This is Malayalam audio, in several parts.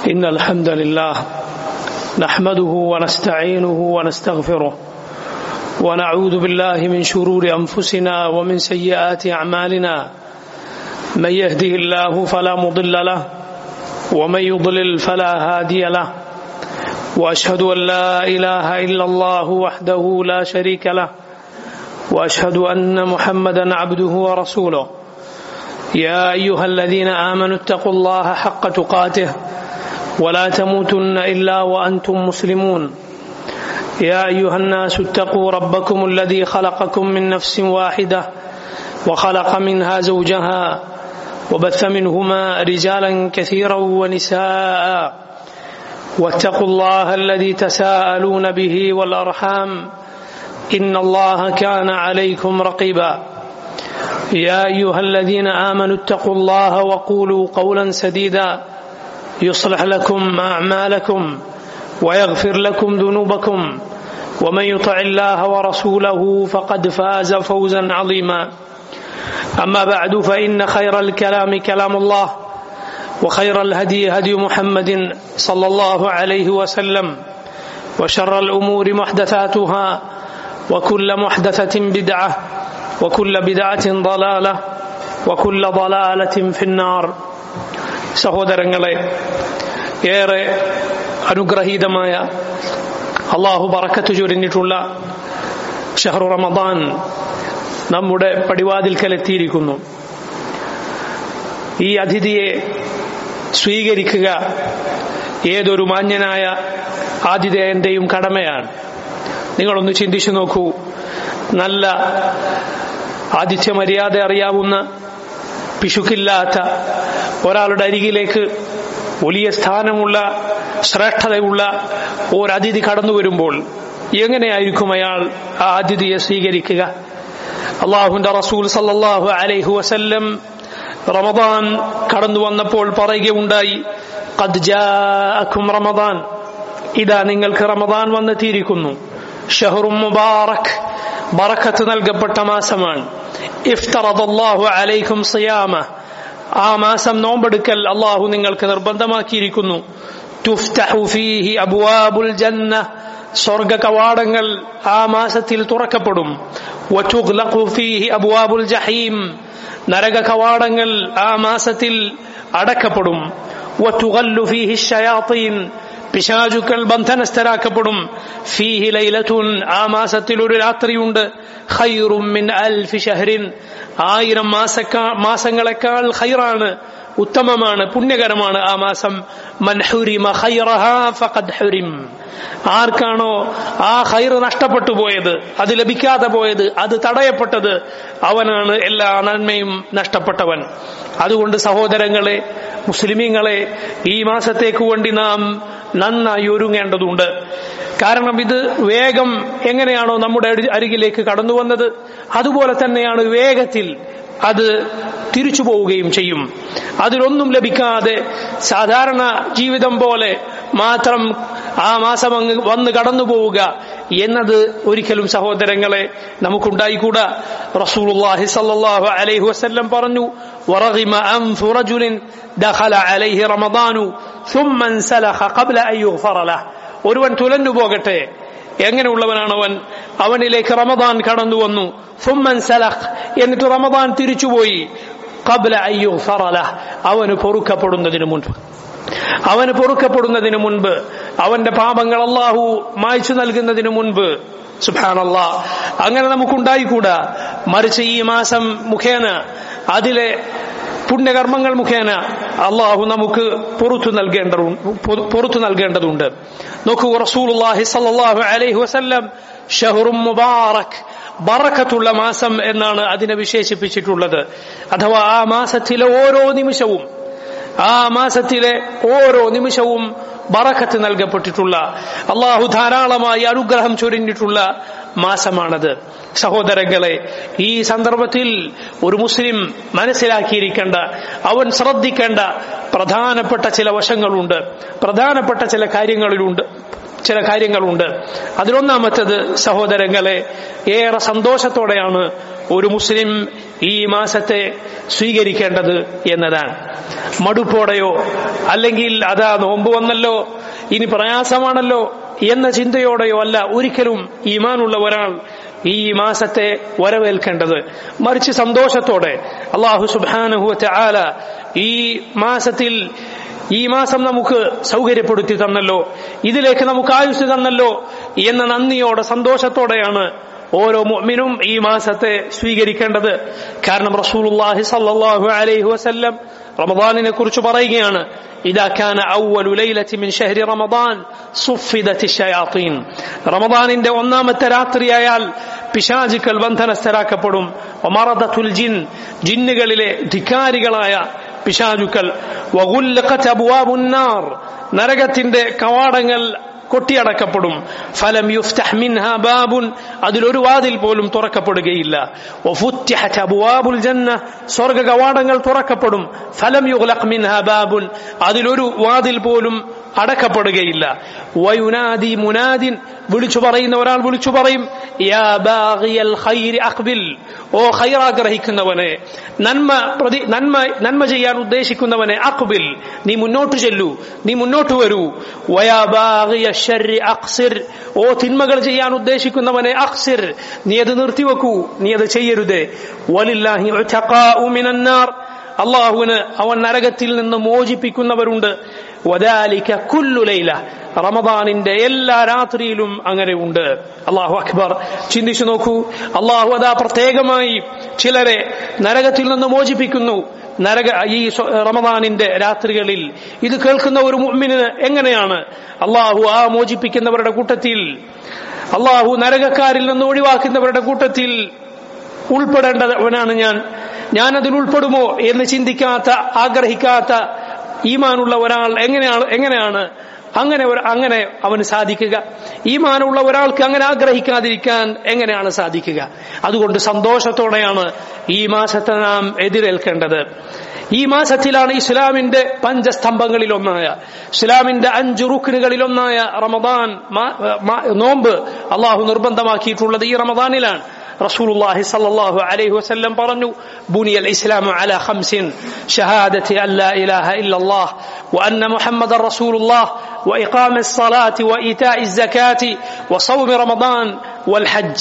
إن الحمد لله نحمده ونستعينه ونستغفره ونعوذ بالله من شرور أنفسنا ومن سيئات أعمالنا من يهده الله فلا مضل له ومن يضلل فلا هادي له وأشهد أن لا إله إلا الله وحده لا شريك له وأشهد أن محمدا عبده ورسوله يا أيها الذين آمنوا اتقوا الله حق تقاته ولا تموتن إلا وأنتم مسلمون يا أيها الناس اتقوا ربكم الذي خلقكم من نفس واحدة وخلق منها زوجها وبث منهما رجالا كثيرا ونساء واتقوا الله الذي تساءلون به والأرحام إن الله كان عليكم رقيبا يا أيها الذين آمنوا اتقوا الله وقولوا قولا سديدا يصلح لكم أعمالكم ويغفر لكم ذنوبكم ومن يطع الله ورسوله فقد فاز فوزا عظيما أما بعد فإن خير الكلام كلام الله وخير الهدي هدي محمد صلى الله عليه وسلم وشر الأمور محدثاتها وكل محدثة بدعة وكل بدعة ضلالة وكل ضلالة في النار സഹോദരങ്ങളെ ഏറെ അനുഗ്രഹീതമായ അള്ളാഹു ബറക്കത്ത് ചൊരിഞ്ഞിട്ടുള്ള ഷഹറു റമദാൻ നമ്മുടെ പടിവാതിൽക്കലെത്തിയിരിക്കുന്നു ഈ അതിഥിയെ സ്വീകരിക്കുക ഏതൊരു മാന്യനായ ആതിഥേയന്റെയും കടമയാണ് നിങ്ങളൊന്ന് ചിന്തിച്ചു നോക്കൂ നല്ല ആതിഥ്യ മര്യാദ അറിയാവുന്ന പിശുക്കില്ലാത്ത ഒരാളുടെ അരികിലേക്ക് വലിയ സ്ഥാനമുള്ള ശ്രേഷ്ഠതയുള്ള ഒരതിഥി കടന്നു വരുമ്പോൾ എങ്ങനെയായിരിക്കും അയാൾ ആ അതിഥിയെ സ്വീകരിക്കുക അള്ളാഹുന്റെ റസൂൽ സല്ലാഹു അലൈഹു വസല്ലം റമദാൻ കടന്നു വന്നപ്പോൾ പറയുകയുണ്ടായി റമദാൻ ഇതാ നിങ്ങൾക്ക് റമദാൻ വന്നെത്തിയിരിക്കുന്നു ഷഹറും മുബാറക് ബറക്കത്ത് നൽകപ്പെട്ട മാസമാണ് ഇഫ്തറദല്ലാഹു അലൈക്കും സിയാമ ആ മാസം നോമ്പെടുക്കൽ അള്ളാഹു നിങ്ങൾക്ക് നിർബന്ധമാക്കിയിരിക്കുന്നു തുഫ്തഹു ഫീഹി അബ്വാബുൽ ജന്ന സ്വർഗ കവാടങ്ങൾ ആ മാസത്തിൽ തുറക്കപ്പെടും വതുഗ്ലഖു ഫീഹി അബ്വാബുൽ ജഹീം നരക കവാടങ്ങൾ ആ മാസത്തിൽ അടക്കപ്പെടും വതുഗല്ലു ഫീഹി ഷയാത്തീൻ പിശാചുക്കൾ ബന്ധനസ്ഥരാക്കപ്പെടും ഫീഹി ലൈലത്തുൻ ആ മാസത്തിൽ ഒരു രാത്രിയുണ്ട് ഖൈറും മിൻ അൽഫി ഷഹറിൻ ആയിരം മാസക്കാ മാസങ്ങളെക്കാൾ ഖൈറാണ് ഉത്തമമാണ് പുണ്യകരമാണ് ആ മാസം മൻഹുരിമ ഫഖദ് ഹുരിം ആർക്കാണോ ആ ഖൈർ നഷ്ടപ്പെട്ടു പോയത് അത് ലഭിക്കാതെ പോയത് അത് തടയപ്പെട്ടത് അവനാണ് എല്ലാ നന്മയും നഷ്ടപ്പെട്ടവൻ അതുകൊണ്ട് സഹോദരങ്ങളെ മുസ്ലിമീങ്ങളെ ഈ മാസത്തേക്ക് വേണ്ടി നാം നന്നായി ഒരുങ്ങേണ്ടതുണ്ട് കാരണം ഇത് വേഗം എങ്ങനെയാണോ നമ്മുടെ അരികിലേക്ക് കടന്നു വന്നത് അതുപോലെ തന്നെയാണ് വേഗത്തിൽ അത് തിരിച്ചു പോവുകയും ചെയ്യും അതിലൊന്നും ലഭിക്കാതെ സാധാരണ ജീവിതം പോലെ മാത്രം ആ മാസം അങ്ങ് വന്ന് കടന്നു പോവുക എന്നത് ഒരിക്കലും സഹോദരങ്ങളെ നമുക്കുണ്ടായിക്കൂടാ റസൂലുള്ളാഹി സല്ലല്ലാഹു അലൈഹി വസല്ലം പറഞ്ഞു ورغم أنف رجل دخل عليه رمضان ثم انسلخ قبل أن يغفر له ഒരുവൻ തുലഞ്ഞു പോകട്ടെ എങ്ങനെയുള്ളവനാണ് അവൻ അവനിലേക്ക് റമദാൻ കടന്നു വന്നു സുമ്മൻ സലഖ് എന്നിട്ട് റമദാൻ തിരിച്ചുപോയി കബല അയ്യോ ഫറല അവന് പൊറുക്കപ്പെടുന്നതിന് മുൻപ് അവന് പൊറുക്കപ്പെടുന്നതിന് മുൻപ് അവന്റെ പാപങ്ങൾ അള്ളാഹു മായ്ച്ചു നൽകുന്നതിന് മുൻപ് സുബാനല്ല അങ്ങനെ നമുക്കുണ്ടായിക്കൂടാ മറിച്ച് ഈ മാസം മുഖേന അതിലെ പുണ്യകർമ്മങ്ങൾ മുഖേന അള്ളാഹു നമുക്ക് പുറത്തു നൽകേണ്ട പുറത്തു നൽകേണ്ടതുണ്ട് നോക്കൂ റസൂലുള്ളാഹി സല്ലല്ലാഹു അലൈഹി വസല്ലം ഷഹറും മുബാറക് ബറക്കത്തുള്ള മാസം എന്നാണ് അതിനെ വിശേഷിപ്പിച്ചിട്ടുള്ളത് അഥവാ ആ മാസത്തിലെ ഓരോ നിമിഷവും ആ മാസത്തിലെ ഓരോ നിമിഷവും ബറക്കത്ത് നൽകപ്പെട്ടിട്ടുള്ള അള്ളാഹു ധാരാളമായി അനുഗ്രഹം ചൊരിഞ്ഞിട്ടുള്ള മാസമാണത് സഹോദരങ്ങളെ ഈ സന്ദർഭത്തിൽ ഒരു മുസ്ലിം മനസ്സിലാക്കിയിരിക്കേണ്ട അവൻ ശ്രദ്ധിക്കേണ്ട പ്രധാനപ്പെട്ട ചില വശങ്ങളുണ്ട് പ്രധാനപ്പെട്ട ചില കാര്യങ്ങളിലുണ്ട് ചില കാര്യങ്ങളുണ്ട് അതിലൊന്നാമത്തത് സഹോദരങ്ങളെ ഏറെ സന്തോഷത്തോടെയാണ് ഒരു മുസ്ലിം ഈ മാസത്തെ സ്വീകരിക്കേണ്ടത് എന്നതാണ് മടുപ്പോടെയോ അല്ലെങ്കിൽ അതാ നോമ്പ് വന്നല്ലോ ഇനി പ്രയാസമാണല്ലോ എന്ന ചിന്തയോടെയോ അല്ല ഒരിക്കലും ഈമാനുള്ള ഒരാൾ ഈ മാസത്തെ വരവേൽക്കേണ്ടത് മറിച്ച് സന്തോഷത്തോടെ അള്ളാഹു സുബാനുഹുവറ്റ ആല ഈ മാസത്തിൽ ഈ മാസം നമുക്ക് സൗകര്യപ്പെടുത്തി തന്നല്ലോ ഇതിലേക്ക് നമുക്ക് ആയുസ് തന്നല്ലോ എന്ന നന്ദിയോടെ സന്തോഷത്തോടെയാണ് ഓരോ മുഅ്മിനും ഈ മാസത്തെ സ്വീകരിക്കേണ്ടത് കാരണം റസൂലുള്ളാഹി സല്ലല്ലാഹു അലൈഹി വസല്ലം റമദാനിനെ കുറിച്ച് പറയുകയാണ് إذا كان أول ليلة من شهر رمضان صفدت الشياطين റമദാനിന്റെ ഒന്നാമത്തെ രാത്രിയായാൽ പിശാചുക്കൾ ബന്ധനസ്ഥരാക്കപ്പെടും ഒമറദത്തുൽ ജിൻ ജിന്നുകളിലെ ധിക്കാരികളായ പിശാചുക്കൾ വഗുല്ലഖത് അബ്വാബുന്നാർ നരകത്തിന്റെ കവാടങ്ങൾ കൊട്ടിയടക്കപ്പെടും ഫലം യുഫ്തഹ് മിൻഹ ബാബുൻ അതിലൊരു വാതിൽ പോലും തുറക്കപ്പെടുകയില്ല വഫുത്തിഹത് അബ്വാബുൽ ജന്ന സ്വർഗ കവാടങ്ങൾ തുറക്കപ്പെടും ഫലം യുഗ്ലഖ് മിൻഹ ബാബുൻ അതിലൊരു വാതിൽ പോലും അടക്കപ്പെടുകയില്ല വയുനാദി മുനാദിൻ വിളിച്ചു പറയുന്ന ഒരാൾ വിളിച്ചു പറയും യാ ബാഗിയൽ ഖൈരി അഖ്ബിൽ ഓ ഖൈർ ആഗ്രഹിക്കുന്നവനെ നന്മ പ്രതി നന്മ നന്മ ചെയ്യാൻ ഉദ്ദേശിക്കുന്നവനെ അഖ്ബിൽ നീ മുന്നോട്ട് ചെല്ലൂ നീ മുന്നോട്ട് വരൂ വയാ ബാഗിയ ശർരി അഖ്സിർ ഓ തിന്മകൾ ചെയ്യാൻ ഉദ്ദേശിക്കുന്നവനെ അഖ്സിർ നീ അത് നിർത്തിവെക്കൂ നീ അത് ചെയ്യരുതേ വലില്ലാഹി ഉതഖാഉ മിനന്നാർ അള്ളാഹുവിന് അവൻ നരകത്തിൽ നിന്ന് മോചിപ്പിക്കുന്നവരുണ്ട് വദാലിക കുല്ലു ലൈല റമദാനിന്റെ എല്ലാ രാത്രിയിലും അങ്ങനെ ഉണ്ട് അള്ളാഹു അക്ബർ ചിന്തിച്ചു നോക്കൂ അള്ളാഹു അതാ പ്രത്യേകമായി ചിലരെ നരകത്തിൽ നിന്ന് മോചിപ്പിക്കുന്നു നരക ഈ റമദാനിന്റെ രാത്രികളിൽ ഇത് കേൾക്കുന്ന ഒരു മുഅ്മിന് എങ്ങനെയാണ് അള്ളാഹു ആ മോചിപ്പിക്കുന്നവരുടെ കൂട്ടത്തിൽ അള്ളാഹു നരകക്കാരിൽ നിന്ന് ഒഴിവാക്കുന്നവരുടെ കൂട്ടത്തിൽ ഉൾപ്പെടേണ്ടവനാണ് ഞാൻ ഞാൻ അതിൽ ഉൾപ്പെടുമോ എന്ന് ചിന്തിക്കാത്ത ആഗ്രഹിക്കാത്ത ഈമാനുള്ള ഒരാൾ എങ്ങനെയാണ് എങ്ങനെയാണ് അങ്ങനെ ഒരു അങ്ങനെ അവന് സാധിക്കുക ഈമാനുള്ള ഒരാൾക്ക് അങ്ങനെ ആഗ്രഹിക്കാതിരിക്കാൻ എങ്ങനെയാണ് സാധിക്കുക അതുകൊണ്ട് സന്തോഷത്തോടെയാണ് ഈ മാസത്തെ നാം എതിരേൽക്കേണ്ടത് ഈ മാസത്തിലാണ് ഇസ്ലാമിന്റെ പഞ്ചസ്തംഭങ്ങളിലൊന്നായ ഇസ്ലാമിന്റെ അഞ്ച് റുക്കിനുകളിലൊന്നായ റമദാൻ നോമ്പ് അള്ളാഹു നിർബന്ധമാക്കിയിട്ടുള്ളത് ഈ റമദാനിലാണ് رسول الله صلى الله عليه وسلم برنوا بني الإسلام على خمس شهادة أن لا إله إلا الله وأن محمد رسول الله وإقام الصلاة وإيتاء الزكاة وصوم رمضان والحج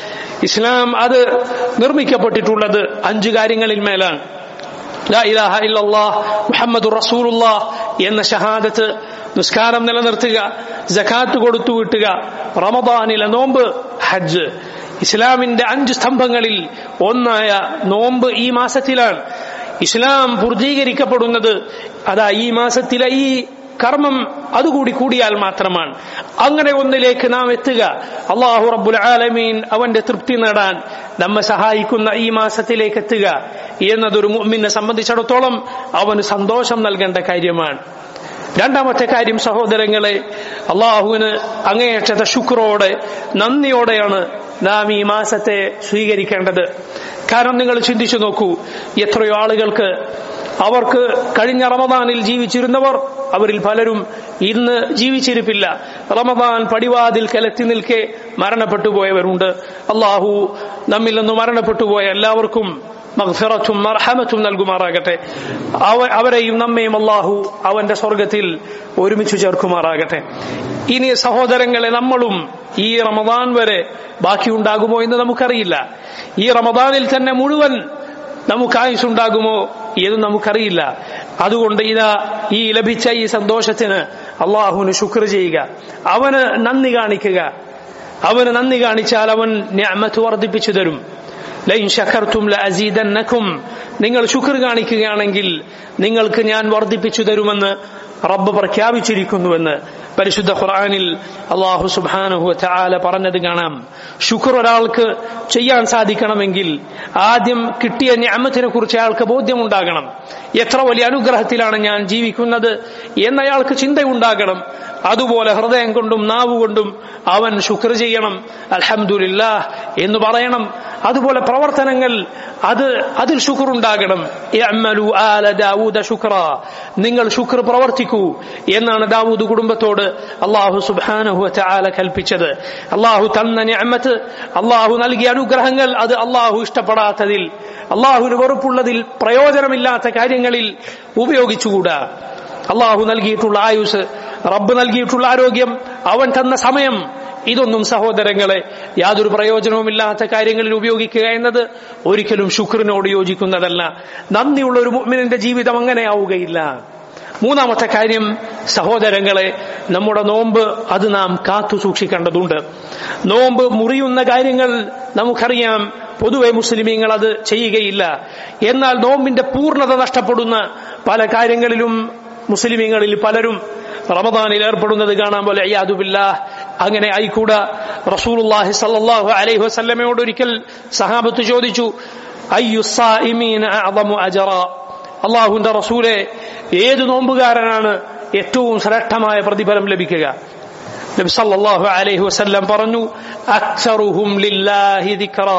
ഇസ്ലാം അത് നിർമ്മിക്കപ്പെട്ടിട്ടുള്ളത് അഞ്ചു കാര്യങ്ങളിൽ മേലാണ് ലാ ഇലാഹ ഇല്ലല്ലാഹ് മുഹമ്മദ് റസൂലുള്ളാഹ് എന്ന ഷഹാദത്ത് നിസ്കാരം നിലനിർത്തുക ജക്കാത്ത് കൊടുത്തു വിട്ടുക റമദാനിലെ നോമ്പ് ഹജ്ജ് ഇസ്ലാമിന്റെ അഞ്ച് സ്തംഭങ്ങളിൽ ഒന്നായ നോമ്പ് ഈ മാസത്തിലാണ് ഇസ്ലാം പൂർത്തീകരിക്കപ്പെടുന്നത് അതാ ഈ മാസത്തിലെ ഈ കർമ്മം അതുകൂടി കൂടിയാൽ മാത്രമാണ് അങ്ങനെ ഒന്നിലേക്ക് നാം എത്തുക അള്ളാഹു റബ്ബുൽ ആലമീൻ അവന്റെ തൃപ്തി നേടാൻ നമ്മെ സഹായിക്കുന്ന ഈ മാസത്തിലേക്ക് എത്തുക എന്നതൊരു മുഅ്മിനെ സംബന്ധിച്ചിടത്തോളം അവന് സന്തോഷം നൽകേണ്ട കാര്യമാണ് രണ്ടാമത്തെ കാര്യം സഹോദരങ്ങളെ അള്ളാഹുവിന് അങ്ങേയറ്റത്തെ ശുക്രോടെ നന്ദിയോടെയാണ് നാം ഈ മാസത്തെ സ്വീകരിക്കേണ്ടത് കാരണം നിങ്ങൾ ചിന്തിച്ചു നോക്കൂ എത്രയോ ആളുകൾക്ക് അവർക്ക് കഴിഞ്ഞ റമദാനിൽ ജീവിച്ചിരുന്നവർ അവരിൽ പലരും ഇന്ന് ജീവിച്ചിരിപ്പില്ല റമദാൻ പടിവാതിൽ കലത്തി നിൽക്കെ മരണപ്പെട്ടു പോയവരുണ്ട് അള്ളാഹു നമ്മിൽ നിന്ന് മരണപ്പെട്ടു പോയ എല്ലാവർക്കും മഗ്ഫിറത്തും മർഹമത്തും നൽകുമാറാകട്ടെ അവരെയും നമ്മയും അള്ളാഹു അവന്റെ സ്വർഗത്തിൽ ഒരുമിച്ച് ചേർക്കുമാറാകട്ടെ ഇനി സഹോദരങ്ങളെ നമ്മളും ഈ റമദാൻ വരെ ബാക്കിയുണ്ടാകുമോ എന്ന് നമുക്കറിയില്ല ഈ റമദാനിൽ തന്നെ മുഴുവൻ നമുക്ക് ആയുസുണ്ടാകുമോ എന്ന് നമുക്കറിയില്ല അതുകൊണ്ട് ഇതാ ഈ ലഭിച്ച ഈ സന്തോഷത്തിന് അള്ളാഹുവിന് ശുക്ർ ചെയ്യുക അവന് നന്ദി കാണിക്കുക അവന് നന്ദി കാണിച്ചാൽ അവൻ ഞാമത്ത് വർദ്ധിപ്പിച്ചു തരും ലൈൻ ഷക്കർത്തും അസീദന്നക്കും നിങ്ങൾ ശുക്ർ കാണിക്കുകയാണെങ്കിൽ നിങ്ങൾക്ക് ഞാൻ വർദ്ധിപ്പിച്ചു തരുമെന്ന് റബ്ബ് പ്രഖ്യാപിച്ചിരിക്കുന്നുവെന്ന് പരിശുദ്ധ ഖുർആനിൽ അള്ളാഹു സുബാനുഹു ചാല പറഞ്ഞത് കാണാം ശുക്ർ ഒരാൾക്ക് ചെയ്യാൻ സാധിക്കണമെങ്കിൽ ആദ്യം കിട്ടിയ ഞാമത്തിനെ കുറിച്ച് അയാൾക്ക് ബോധ്യമുണ്ടാകണം എത്ര വലിയ അനുഗ്രഹത്തിലാണ് ഞാൻ ജീവിക്കുന്നത് എന്നയാൾക്ക് ചിന്തയുണ്ടാകണം അതുപോലെ ഹൃദയം കൊണ്ടും നാവ് കൊണ്ടും അവൻ ശുക്ർ ചെയ്യണം അൽഹംദുലില്ലാ എന്ന് പറയണം അതുപോലെ പ്രവർത്തനങ്ങൾ അത് അതിൽ ശുക്ർ ഉണ്ടാകണം ഇഅ്മലു ആല ദാവൂദ ശുക്ര നിങ്ങൾ ശുക്ർ പ്രവർത്തിക്കൂ എന്നാണ് ദാവൂദ് കുടുംബത്തോട് അള്ളാഹു സുബ്ഹാനഹു വതആല കൽപ്പിച്ചത് അള്ളാഹു തന്ന നിഅമത്ത് അള്ളാഹു നൽകിയ അനുഗ്രഹങ്ങൾ അത് അള്ളാഹു ഇഷ്ടപ്പെടാത്തതിൽ അള്ളാഹുവിന് വെറുപ്പുള്ളതിൽ പ്രയോജനമില്ലാത്ത കാര്യങ്ങളിൽ ഉപയോഗിച്ചുകൂടാ അള്ളാഹു നൽകിയിട്ടുള്ള ആയുസ് റബ്ബ് നൽകിയിട്ടുള്ള ആരോഗ്യം അവൻ തന്ന സമയം ഇതൊന്നും സഹോദരങ്ങളെ യാതൊരു പ്രയോജനവുമില്ലാത്ത കാര്യങ്ങളിൽ ഉപയോഗിക്കുക എന്നത് ഒരിക്കലും ശുക്രിനോട് യോജിക്കുന്നതല്ല നന്ദിയുള്ള ഒരു മുഅ്മിനിന്റെ ജീവിതം അങ്ങനെയാവുകയില്ല മൂന്നാമത്തെ കാര്യം സഹോദരങ്ങളെ നമ്മുടെ നോമ്പ് അത് നാം കാത്തു സൂക്ഷിക്കേണ്ടതുണ്ട് നോമ്പ് മുറിയുന്ന കാര്യങ്ങൾ നമുക്കറിയാം പൊതുവെ മുസ്ലിമീങ്ങൾ അത് ചെയ്യുകയില്ല എന്നാൽ നോമ്പിന്റെ പൂർണ്ണത നഷ്ടപ്പെടുന്ന പല കാര്യങ്ങളിലും മുസ്ലിമീങ്ങളിൽ പലരും റമദാനിൽ ഏർപ്പെടുന്നത് കാണാൻ പോലെ അയ്യാദുബില്ല അങ്ങനെ ആയിക്കൂടാ റസൂലുള്ളാഹി സല്ലല്ലാഹു അലൈഹി വസല്ലമയോട് ഒരിക്കൽ സഹാബത്ത് ചോദിച്ചു അയ്യുസ്സായിമീന അഅദമു അജറ അള്ളാഹുവിന്റെ റസൂലെ ഏത് നോമ്പുകാരനാണ് ഏറ്റവും ശ്രേഷ്ഠമായ പ്രതിഫലം ലഭിക്കുക നബി സല്ലല്ലാഹു അലൈഹി വസല്ലം പറഞ്ഞു അക്സറുഹും ലില്ലാഹി ദിക്റാ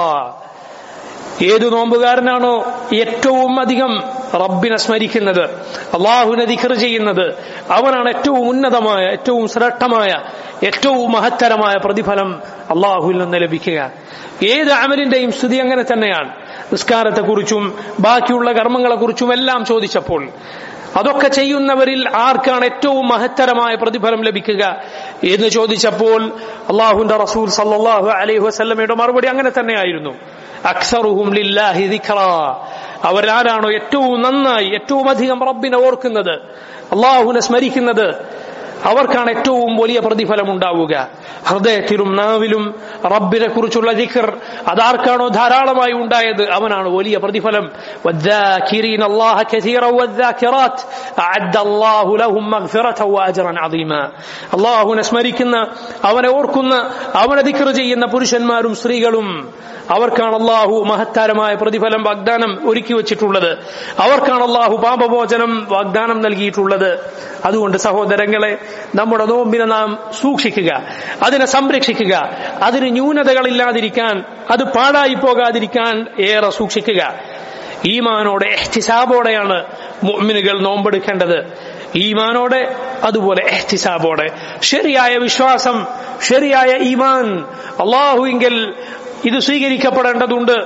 ഏത് നോമ്പുകാരനാണോ ഏറ്റവും അധികം റബ്ബിനെ സ്മരിക്കുന്നത് അള്ളാഹുവിനെ ദിക്ർ ചെയ്യുന്നത് അവനാണ് ഏറ്റവും ഉന്നതമായ ഏറ്റവും ശ്രേഷ്ഠമായ ഏറ്റവും മഹത്തരമായ പ്രതിഫലം അള്ളാഹുവിൽ നിന്ന് ലഭിക്കുക ഏത് അമലിന്റെയും സ്ഥിതി അങ്ങനെ തന്നെയാണ് നിസ്കാരത്തെക്കുറിച്ചും ബാക്കിയുള്ള കർമ്മങ്ങളെക്കുറിച്ചും എല്ലാം ചോദിച്ചപ്പോൾ അതൊക്കെ ചെയ്യുന്നവരിൽ ആർക്കാണ് ഏറ്റവും മഹത്തരമായ പ്രതിഫലം ലഭിക്കുക എന്ന് ചോദിച്ചപ്പോൾ അള്ളാഹുന്റെ റസൂൽ സല്ലാഹു അലൈഹി വസ്ലമയുടെ മറുപടി അങ്ങനെ തന്നെയായിരുന്നു അക്സറുഹും ലില്ലാഹി ദിക്റ അവരാരാണോ ഏറ്റവും നന്നായി ഏറ്റവും അധികം റബ്ബിനെ ഓർക്കുന്നത് അള്ളാഹുവിനെ സ്മരിക്കുന്നത് അവർക്കാണ് ഏറ്റവും വലിയ പ്രതിഫലം ഉണ്ടാവുക ഹൃദയത്തിലും നാവിലും റബ്ബിനെ കുറിച്ചുള്ള ദിഖർ അതാർക്കാണോ ധാരാളമായി ഉണ്ടായത് അവനാണ് വലിയ പ്രതിഫലം والذاكرين الله كثيرا والذاكرات أعد الله لهم مغفرة وأجرا عظيما അള്ളാഹുവിനെ സ്മരിക്കുന്ന അവനെ ഓർക്കുന്ന അവനെ ദിക്ർ ചെയ്യുന്ന പുരുഷന്മാരും സ്ത്രീകളും അവർക്കാണ് അള്ളാഹു മഹത്താരമായ പ്രതിഫലം വാഗ്ദാനം ഒരുക്കി വച്ചിട്ടുള്ളത് അവർക്കാണ് അള്ളാഹു പാപമോചനം വാഗ്ദാനം നൽകിയിട്ടുള്ളത് അതുകൊണ്ട് സഹോദരങ്ങളെ നമ്മുടെ നോമ്പിനെ നാം സൂക്ഷിക്കുക അതിനെ സംരക്ഷിക്കുക അതിന് ന്യൂനതകളില്ലാതിരിക്കാൻ അത് പാഴായി പോകാതിരിക്കാൻ ഏറെ സൂക്ഷിക്കുക ഈമാനോടെ എഹ്തിസാബോടെയാണ് മുഅ്മിനുകൾ നോമ്പെടുക്കേണ്ടത് ഈമാനോടെ അതുപോലെ എഹ്തിസാബോടെ ശരിയായ വിശ്വാസം ശരിയായ ഈമാൻ അള്ളാഹുവിങ്കിൽ ഇത് സ്വീകരിക്കപ്പെടേണ്ടതുണ്ട്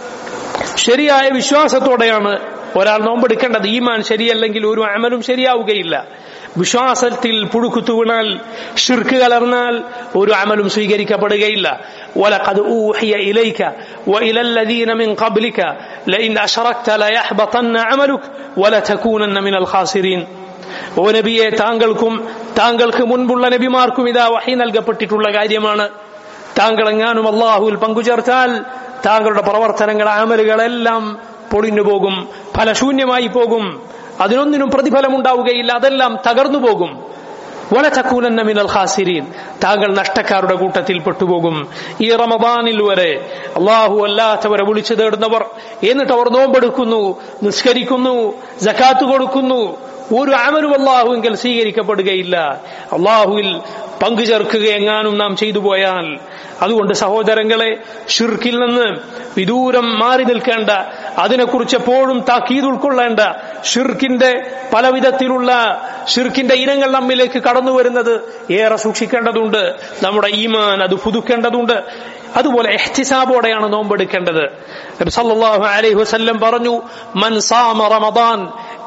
ശരിയായ വിശ്വാസത്തോടെയാണ് ഒരാൾ നോമ്പെടുക്കേണ്ടത് ഈമാൻ ശരിയല്ലെങ്കിൽ ഒരു അമലും ശരിയാവുകയില്ല വിശ്വാസത്തിൽ പുഴുക്കുത്തു വീണാൽ ഷിർക്ക് കലർന്നാൽ ഒരു അമലും സ്വീകരിക്കപ്പെടുകയില്ല ولقد أوحي إليك وإلى الذين من قبلك لئن أشركت ليحبطن عملك ولتكونن من الخاسرين ഓ നബിയെ താങ്കൾക്കും താങ്കൾക്ക് മുൻപുള്ള നബിമാർക്കും ഇതാ വഹി നൽകപ്പെട്ടിട്ടുള്ള കാര്യമാണ് താങ്കൾ എങ്ങാനും അള്ളാഹുവിൽ പങ്കുചേർത്താൽ താങ്കളുടെ പ്രവർത്തനങ്ങൾ അമലുകളെല്ലാം പൊളിഞ്ഞു പോകും ഫലശൂന്യമായി പോകും അതിനൊന്നിനും പ്രതിഫലമുണ്ടാവുകയില്ല അതെല്ലാം തകർന്നു പോകും വലതക്കൂനന്ന മിനൽ ഖാസിരീൻ താങ്കൾ നഷ്ടക്കാരുടെ കൂട്ടത്തിൽ പെട്ടുപോകും ഈ റമദാനിൽ വരെ അള്ളാഹു അല്ലാത്തവരെ വിളിച്ചു തേടുന്നവർ എന്നിട്ട് അവർ നോമ്പെടുക്കുന്നു നിസ്കരിക്കുന്നു ജക്കാത്ത് കൊടുക്കുന്നു ഒരു അമലും അള്ളാഹുവിൽ സ്വീകരിക്കപ്പെടുകയില്ല അള്ളാഹുവിൽ പങ്കുചേർക്കുക എങ്ങാനും നാം ചെയ്തു പോയാൽ അതുകൊണ്ട് സഹോദരങ്ങളെ ഷിർക്കിൽ നിന്ന് വിദൂരം മാറി നിൽക്കേണ്ട അതിനെക്കുറിച്ച് എപ്പോഴും താക്കീത് ഉൾക്കൊള്ളേണ്ട ഷിർക്കിന്റെ പല വിധത്തിലുള്ള ഷിർക്കിന്റെ ഇനങ്ങൾ നമ്മിലേക്ക് കടന്നു വരുന്നത് ഏറെ സൂക്ഷിക്കേണ്ടതുണ്ട് നമ്മുടെ ഈമാൻ അത് പുതുക്കേണ്ടതുണ്ട് അതുപോലെ എഹ്തിസാബോടെയാണ് നോമ്പെടുക്കേണ്ടത് നബി സല്ലല്ലാഹു അലൈഹി വസല്ലം പറഞ്ഞു മൻ സാമ റമദാൻ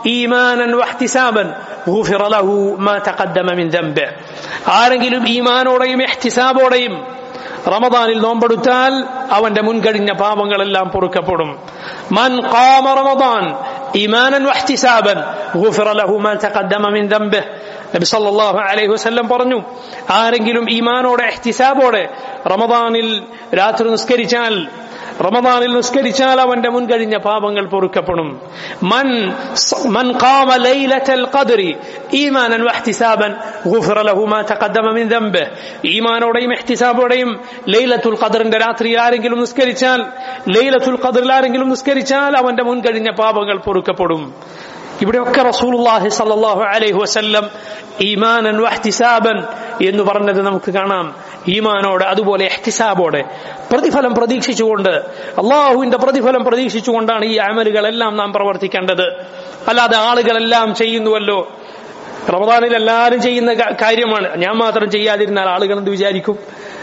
ഈമാനൻ വഹ്തിസാബൻ ഗുഫിറ ലഹു മാ തഖദ്ദമ മിൻ ദംബി ആരെങ്കിലും ഈമാനോടെയും എഹ്തിസാബോടെയും റമദാനിൽ നോമ്പെടുത്താൽ അവന്റെ മുൻകഴിഞ്ഞ പാപങ്ങളെല്ലാം പൊറുക്കപ്പെടും മൻ ഖാമ റമദാൻ ഈമാനൻ വഹ്തിസാബൻ ഗുഫിറ ലഹു മാ തഖദ്ദമ മിൻ ദംബി നബി സല്ലല്ലാഹു അലൈഹി വസല്ലം പറഞ്ഞു ആരെങ്കിലും ഈമാനോടെ എഹ്തിസാബോടെ റമദാനിൽ രാത്രി നിസ്കരിച്ചാൽ റമദാനിൽ നിസ്കരിച്ചാൽ അവന്റെ മുൻകഴിഞ്ഞ പാപങ്ങൾ പൊറുക്കപ്പെടും മൻ മൻ ഖാമ ലൈലത്തൽ ഖദ്രി ഈമാനൻ വഹ്തിസാബൻ ഗുഫിറ ലഹു മാ തഖദ്ദമ മിൻ ദംബിഹി ഈമാനോടെയും ഇഹ്തിസാബോടെയും ലൈലത്തുൽ ഖദ്റിന്റെ രാത്രിയിൽ ആരെങ്കിലും നിസ്കരിച്ചാൽ ലൈലത്തുൽ ഖദ്റിൽ ആരെങ്കിലും നിസ്കരിച്ചാൽ അവന്റെ മുൻകഴിഞ്ഞ പാപങ്ങൾ പൊറുക്കപ്പെടും ഇവിടെയൊക്കെ റസൂലുള്ളാഹി സല്ലല്ലാഹു അലൈഹി വസല്ലം ഈമാനൻ വഹ്തിസാബൻ എന്ന് പറഞ്ഞത് നമുക്ക് കാണാം ഈമാനോടെ അതുപോലെ എഹ്തിസാബോടെ പ്രതിഫലം പ്രതീക്ഷിച്ചുകൊണ്ട് അള്ളാഹുവിന്റെ പ്രതിഫലം പ്രതീക്ഷിച്ചുകൊണ്ടാണ് ഈ അമലുകളെല്ലാം നാം പ്രവർത്തിക്കേണ്ടത് അല്ലാതെ ആളുകളെല്ലാം ചെയ്യുന്നുവല്ലോ റമദാനിൽ എല്ലാവരും ചെയ്യുന്ന കാ- കാര്യമാണ് ഞാൻ മാത്രം ചെയ്യാതിരുന്നാൽ ആളുകൾ എന്ത് വിചാരിക്കും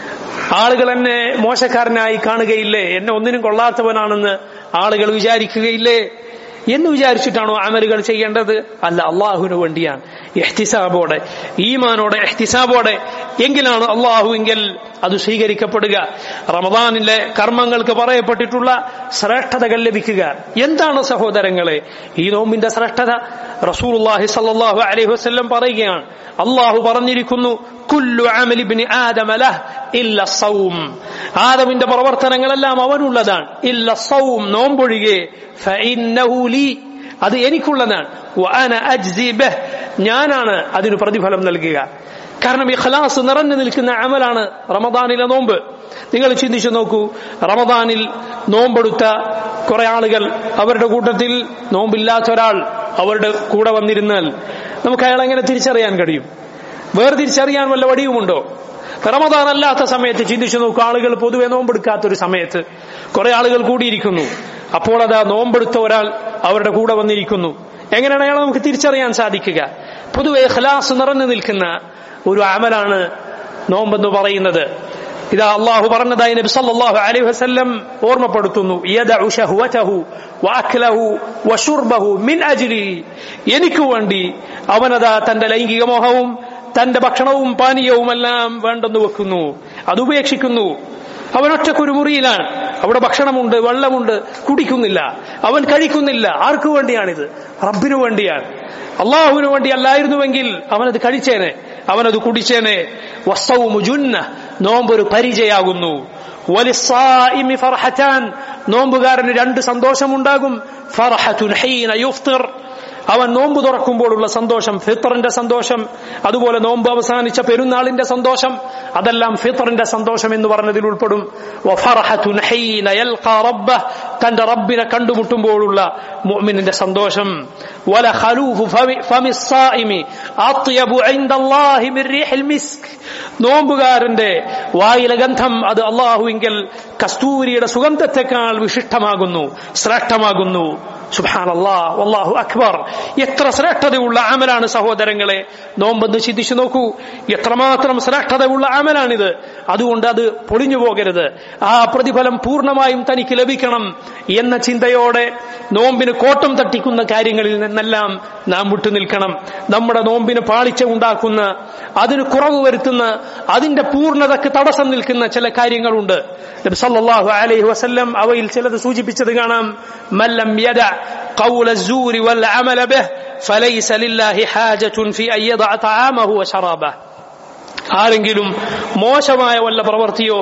ആളുകൾ എന്നെ മോശക്കാരനായി കാണുകയില്ലേ എന്നെ ഒന്നിനും കൊള്ളാത്തവനാണെന്ന് ആളുകൾ വിചാരിക്കുകയില്ലേ എന്ന് വിചാരിച്ചിട്ടാണോ അമലുകൾ ചെയ്യേണ്ടത് അല്ല അള്ളാഹുവിന് വേണ്ടിയാണ് എഹ്തിസാബോടെ ഈമാനോടെ എഹ്തിസാബോടെ എങ്കിലാണ് അള്ളാഹുവെങ്കിൽ അത് സ്വീകരിക്കപ്പെടുക റമദാനിലെ കർമ്മങ്ങൾക്ക് പറയപ്പെട്ടിട്ടുള്ള ശ്രേഷ്ഠതകൾ ലഭിക്കുക എന്താണ് സഹോദരങ്ങളെ ഈ നോമ്പിന്റെ ശ്രേഷ്ഠത റസൂലുള്ളാഹി സല്ലല്ലാഹു അലൈഹി വസല്ലം പറയുകയാണ് അള്ളാഹു പറഞ്ഞിരിക്കുന്നു കുല്ലു അമലി ഇബ്നി ആദമ ലഹ് ഇല്ല സൗം ആദമിന്റെ പ്രവർത്തനങ്ങളെല്ലാം അവനുള്ളതാണ് ഇല്ല സൗം നോമ്പൊഴികെ ഫഇന്നഹു ലീ അത് എനിക്കുള്ളതാണ് വഅന അജ്സി ബിഹ് ഞാനാണ് അതിന് പ്രതിഫലം നൽകുക കാരണം ഈ ഖലാസ് നിറഞ്ഞു നിൽക്കുന്ന അമലാണ് റമദാനിലെ നോമ്പ് നിങ്ങൾ ചിന്തിച്ചു നോക്കൂ റമദാനിൽ നോമ്പെടുത്ത കുറെ ആളുകൾ അവരുടെ കൂട്ടത്തിൽ നോമ്പില്ലാത്ത ഒരാൾ അവരുടെ കൂടെ വന്നിരുന്നാൽ നമുക്ക് അയാൾ എങ്ങനെ തിരിച്ചറിയാൻ കഴിയും വേർതിരിച്ചറിയാൻ വല്ല വടിയുമുണ്ടോ റമദാൻ അല്ലാത്ത സമയത്ത് ചിന്തിച്ചു നോക്കൂ ആളുകൾ പൊതുവെ നോമ്പെടുക്കാത്തൊരു സമയത്ത് കുറെ ആളുകൾ കൂടിയിരിക്കുന്നു അപ്പോൾ അതാ നോമ്പെടുത്ത ഒരാൾ അവരുടെ കൂടെ വന്നിരിക്കുന്നു എങ്ങനെയാണ് അയാളെ നമുക്ക് തിരിച്ചറിയാൻ സാധിക്കുക പൊതുവെ ഖലാസ് നിറഞ്ഞു നിൽക്കുന്ന ഒരു അമലാണ് നോമ്പെന്ന് പറയുന്നത് ഇതാ അള്ളാഹു പറഞ്ഞതായി നബി സല്ലല്ലാഹു അലൈഹി വസല്ലം ഓർമ്മപ്പെടുത്തുന്നു യദഉ ശഹ്വതഹു വഅക്ലഹു വശുർബഹു മിൻ അജ്ലി എനിക്ക് വേണ്ടി അവനതാ തന്റെ ലൈംഗിക മോഹവും തന്റെ ഭക്ഷണവും പാനീയവുമെല്ലാം വേണ്ടെന്ന് വെക്കുന്നു അത് ഉപേക്ഷിക്കുന്നു അവൻ ഒറ്റക്കൊരു മുറിയിലാണ് അവിടെ ഭക്ഷണമുണ്ട് വെള്ളമുണ്ട് കുടിക്കുന്നില്ല അവൻ കഴിക്കുന്നില്ല ആർക്കു വേണ്ടിയാണിത് റബ്ബിനു വേണ്ടിയാണ് അള്ളാഹുവിന് വേണ്ടി അല്ലായിരുന്നുവെങ്കിൽ അവനത് കഴിച്ചേനെ അവനത് കുടിച്ചേനെ വസ്തവും ജുന്ന നോമ്പൊരു പരിചയാകുന്നു വലിസ്സായിമി ഫർഹറ്റാൻ നോമ്പുകാരന് രണ്ട് സന്തോഷമുണ്ടാകും ഫർഹത്തുൻ ഹീന യുഫ്തിർ അവൻ നോമ്പ് തുറക്കുമ്പോഴുള്ള സന്തോഷം ഫിത്തറിന്റെ സന്തോഷം അതുപോലെ നോമ്പ് അവസാനിച്ച പെരുന്നാളിന്റെ സന്തോഷം അതെല്ലാം ഫിത്തറിന്റെ സന്തോഷം എന്ന് പറഞ്ഞതിൽ ഉൾപ്പെടും വഫറഹത്തുൻ ഹീന യൽഖാ റബ്ബഹ് തന്റെ റബ്ബിനെ കണ്ടുമുട്ടുമ്പോഴുള്ള മുഅ്മിനിന്റെ സന്തോഷം വല ഖലൂഫു ഫമി- ഫമി സ്സായിമി അത്യബു ഇൻദല്ലാഹി മിൻ റീഹിൽ മിസ്ക് നോമ്പുകാരന്റെ വായിലെ ഗന്ധം അത് അള്ളാഹുവിങ്കൽ കസ്തൂരിയുടെ സുഗന്ധത്തെക്കാൾ വിശിഷ്ടമാകുന്നു ശ്രേഷ്ഠമാകുന്നു സുബാനല്ലാ അള്ളാഹു അക്ബർ എത്ര ശ്രേഷ്ഠതയുള്ള അമലാണ് സഹോദരങ്ങളെ നോമ്പെന്ന് ചിന്തിച്ചു നോക്കൂ എത്രമാത്രം ശ്രേഷ്ഠതയുള്ള അമലാണിത് അതുകൊണ്ട് അത് പൊളിഞ്ഞു പോകരുത് ആ പ്രതിഫലം പൂർണ്ണമായും തനിക്ക് ലഭിക്കണം എന്ന ചിന്തയോടെ നോമ്പിന് കോട്ടം തട്ടിക്കുന്ന കാര്യങ്ങളിൽ നിന്നെല്ലാം നാം വിട്ടുനിൽക്കണം നമ്മുടെ നോമ്പിന് പാളിച്ച ഉണ്ടാക്കുന്ന അതിന് കുറവ് വരുത്തുന്ന അതിന്റെ പൂർണ്ണതക്ക് തടസ്സം നിൽക്കുന്ന ചില കാര്യങ്ങളുണ്ട് നബി സല്ലല്ലാഹു അലൈഹി വസല്ലം അവയിൽ ചിലത് സൂചിപ്പിച്ചത് കാണാം മല്ലം യദ قول الزور والعمل به فليس لله حاجة في أن يضع طعامه وشرابه ആരെങ്കിലും മോശമായ വല്ല പ്രവൃത്തിയോ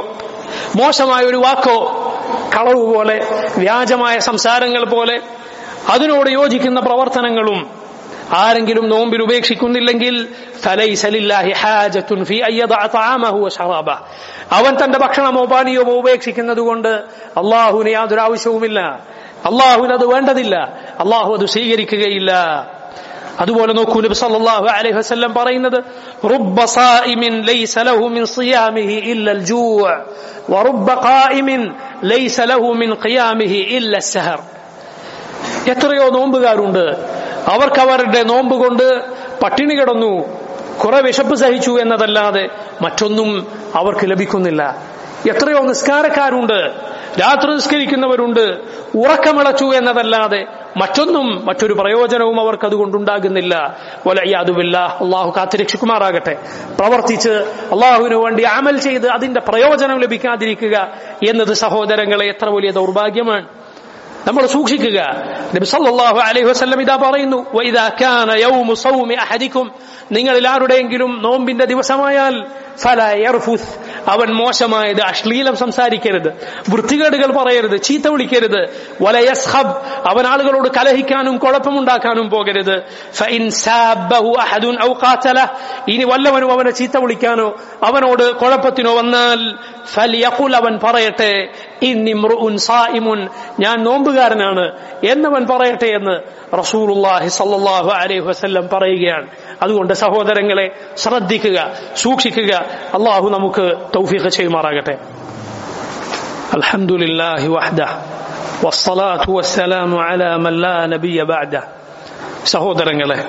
മോശമായ ഒരു വാക്കോ കളവ് പോലെ വ്യാജമായ സംസാരങ്ങൾ പോലെ അതിനോട് യോജിക്കുന്ന പ്രവർത്തനങ്ങളും ആരെങ്കിലും നോമ്പിൽ ഉപേക്ഷിക്കുന്നില്ലെങ്കിൽ فليس لله حاجة في أن يضع طعامه وشرابه അവൻ തന്റെ ഭക്ഷണമോ പാനീയമോ ഉപേക്ഷിക്കുന്നത് കൊണ്ട് അള്ളാഹുവിന് യാതൊരു ആവശ്യവുമില്ല അള്ളാഹുവിന് അത് വേണ്ടതില്ല അള്ളാഹു അത് സ്വീകരിക്കുകയില്ല അതുപോലെ നോക്കൂ നബി സല്ലല്ലാഹു അലൈഹി വസല്ലം പറയുന്നത് റുബ്ബ സായിമിൻ ലൈസ ലഹു മിൻ സിയാമിഹി ഇല്ല الجوع ورب قائم ليس له من قيامه إلا السهر എത്രയോ നോമ്പുകാരുണ്ട് അവർക്ക് അവരുടെ നോമ്പ് കൊണ്ട് പട്ടിണി കിടന്നു കുറെ വിശപ്പ് സഹിച്ചു എന്നതല്ലാതെ മറ്റൊന്നും അവർക്ക് ലഭിക്കുന്നില്ല എത്രയോ നിസ്കാരക്കാരുണ്ട് രാത്രി നിസ്കരിക്കുന്നവരുണ്ട് ഉറക്കമിളച്ചു എന്നതല്ലാതെ മറ്റൊന്നും മറ്റൊരു പ്രയോജനവും അവർക്ക് അതുകൊണ്ടുണ്ടാകുന്നില്ല വലയ്യാതുമില്ല അള്ളാഹു കാത്തിരക്ഷിക്കുമാറാകട്ടെ പ്രവർത്തിച്ച് അള്ളാഹുവിന് വേണ്ടി അമൽ ചെയ്ത് അതിന്റെ പ്രയോജനം ലഭിക്കാതിരിക്കുക എന്നത് സഹോദരങ്ങളെ എത്ര വലിയ ദൗർഭാഗ്യമാണ് നമ്മൾ സൂക്ഷിക്കുക നബി സല്ലല്ലാഹു അലൈഹി വസല്ലം ഇതാ പറയുന്നു വഇദാ കാന യൗമു സൗമി അഹദിക്കും നിങ്ങളിൽ ആരുടെയെങ്കിലും നോമ്പിന്റെ ദിവസമായാൽ ഫല യർഫുസ് അവൻ മോശമായത് അശ്ലീലം സംസാരിക്കരുത് വൃത്തികേടുകൾ പറയരുത് ചീത്ത വിളിക്കരുത് വലയസ്ഹബ് അവൻ ആളുകളോട് കലഹിക്കാനും കുഴപ്പമുണ്ടാക്കാനും പോകരുത് ഫഇൻ സാബ്ബഹു അഹദുൻ ഔ ഖാതല ഇനി വല്ലവനും അവനെ ചീത്ത വിളിക്കാനോ അവനോട് കുഴപ്പത്തിനോ വന്നാൽ ഫലിയഖുൽ അവൻ പറയട്ടെ ഇന്നിമ്രുഉൻ സായിമുൻ ഞാൻ നോമ്പുകാരനാണ് എന്നവൻ പറയട്ടെ എന്ന് റസൂലുള്ളാഹി സല്ലല്ലാഹു അലൈഹി വസല്ലം പറയുകയാണ് അതുകൊണ്ട് സഹോദരങ്ങളെ ശ്രദ്ധിക്കുക സൂക്ഷിക്കുക അള്ളാഹു നമുക്ക് തൗഫീഖ് ചെയ്യുമാറാകട്ടെ അൽഹംദുലില്ലാഹി വഹ്ദ വസ്സലാത്തു വസ്സലാമു അലാ മൻ ലാ നബിയ ബഅദ സഹോദരങ്ങളെ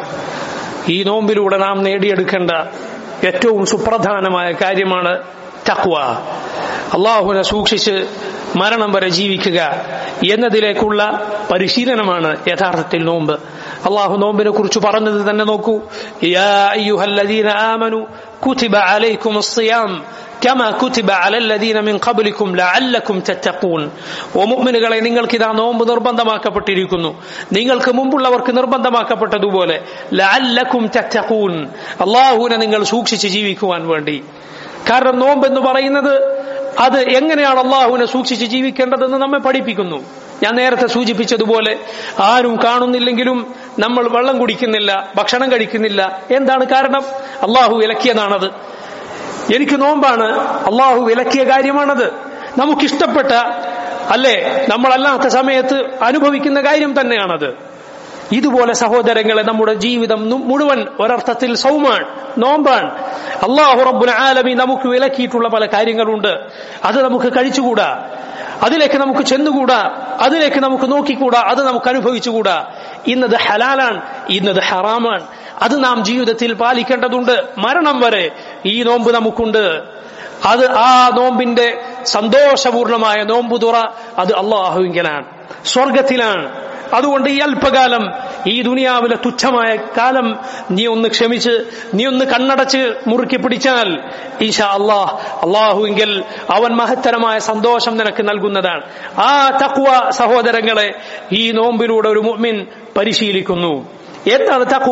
ഈ നോമ്പിലൂടെ നാം നേടിയെടുക്കേണ്ട ഏറ്റവും സുപ്രധാനമായ കാര്യമാണ് തക്വ അള്ളാഹുവിനെ സൂക്ഷിച്ച് മരണം വരെ ജീവിക്കുക എന്നതിലേക്കുള്ള പരിശീലനമാണ് യഥാർത്ഥത്തിൽ നോമ്പ് അള്ളാഹു നോമ്പിനെ കുറിച്ച് പറഞ്ഞത് തന്നെ നോക്കൂ യാ അയ്യുഹല്ലദീന ആമനു കുതിബ അലൈക്കും الصيام كما كتب على الذين من قبلكم لعلكم تتقون ഓ മുഅ്മിനുകളെ നിങ്ങൾക്ക് ഇതാ നോമ്പ് നിർബന്ധമാക്കപ്പെട്ടിരിക്കുന്നു നിങ്ങൾക്ക് മുമ്പുള്ളവർക്ക് നിർബന്ധമാക്കപ്പെട്ടതുപോലെ ലഅല്ലക്കും തത്തഖൂൻ അള്ളാഹുവിനെ നിങ്ങൾ സൂക്ഷിച്ച് ജീവിക്കുവാൻ വേണ്ടി കാരണം നോമ്പ് എന്ന് പറയുന്നത് അത് എങ്ങനെയാണ് അള്ളാഹുവിനെ സൂക്ഷിച്ച് ജീവിക്കേണ്ടതെന്ന് നമ്മെ പഠിപ്പിക്കുന്നു ഞാൻ നേരത്തെ സൂചിപ്പിച്ചതുപോലെ ആരും കാണുന്നില്ലെങ്കിലും നമ്മൾ വെള്ളം കുടിക്കുന്നില്ല ഭക്ഷണം കഴിക്കുന്നില്ല എന്താണ് കാരണം അള്ളാഹു വിലക്കിയതാണത് എനിക്ക് നോമ്പാണ് അള്ളാഹു വിലക്കിയ കാര്യമാണത് നമുക്കിഷ്ടപ്പെട്ട അല്ലേ നമ്മളല്ലാത്ത സമയത്ത് അനുഭവിക്കുന്ന കാര്യം തന്നെയാണത് ഇതുപോലെ സഹോദരങ്ങളെ നമ്മുടെ ജീവിതം മുഴുവൻ ഒരർത്ഥത്തിൽ സൗമാണ് നോമ്പാണ് അള്ളാഹു റബ്ബുൽ ആലമി നമുക്ക് വിലക്കിയിട്ടുള്ള പല കാര്യങ്ങളുണ്ട് അത് നമുക്ക് കഴിച്ചുകൂടാ അതിലേക്ക് നമുക്ക് ചെന്നുകൂടാ അതിലേക്ക് നമുക്ക് നോക്കിക്കൂടാ അത് നമുക്ക് അനുഭവിച്ചുകൂടാ ഇന്നത് ഹലാലാണ് ഇന്നത് ഹറാമാണ് അത് നാം ജീവിതത്തിൽ പാലിക്കേണ്ടതുണ്ട് മരണം വരെ ഈ നോമ്പ് നമുക്കുണ്ട് അത് ആ നോമ്പിന്റെ സന്തോഷപൂർണമായ നോമ്പ് തുറ അത് അള്ളാഹുവിങ്കലാണ് സ്വർഗത്തിലാണ് അതുകൊണ്ട് ഈ അല്പകാലം ഈ ദുനിയാവിലെ തുച്ഛമായ കാലം നീ ഒന്ന് ക്ഷമിച്ച് നീ ഒന്ന് കണ്ണടച്ച് മുറുക്കി പിടിച്ചാൽ ഈശാ അള്ളാഹ് അള്ളാഹുവിങ്കിൽ അവൻ മഹത്തരമായ സന്തോഷം നിനക്ക് നൽകുന്നതാണ് ആ തക്വ സഹോദരങ്ങളെ ഈ നോമ്പിലൂടെ ഒരു മുഅ്മിൻ പരിശീലിക്കുന്നു എന്താണ് തക്വ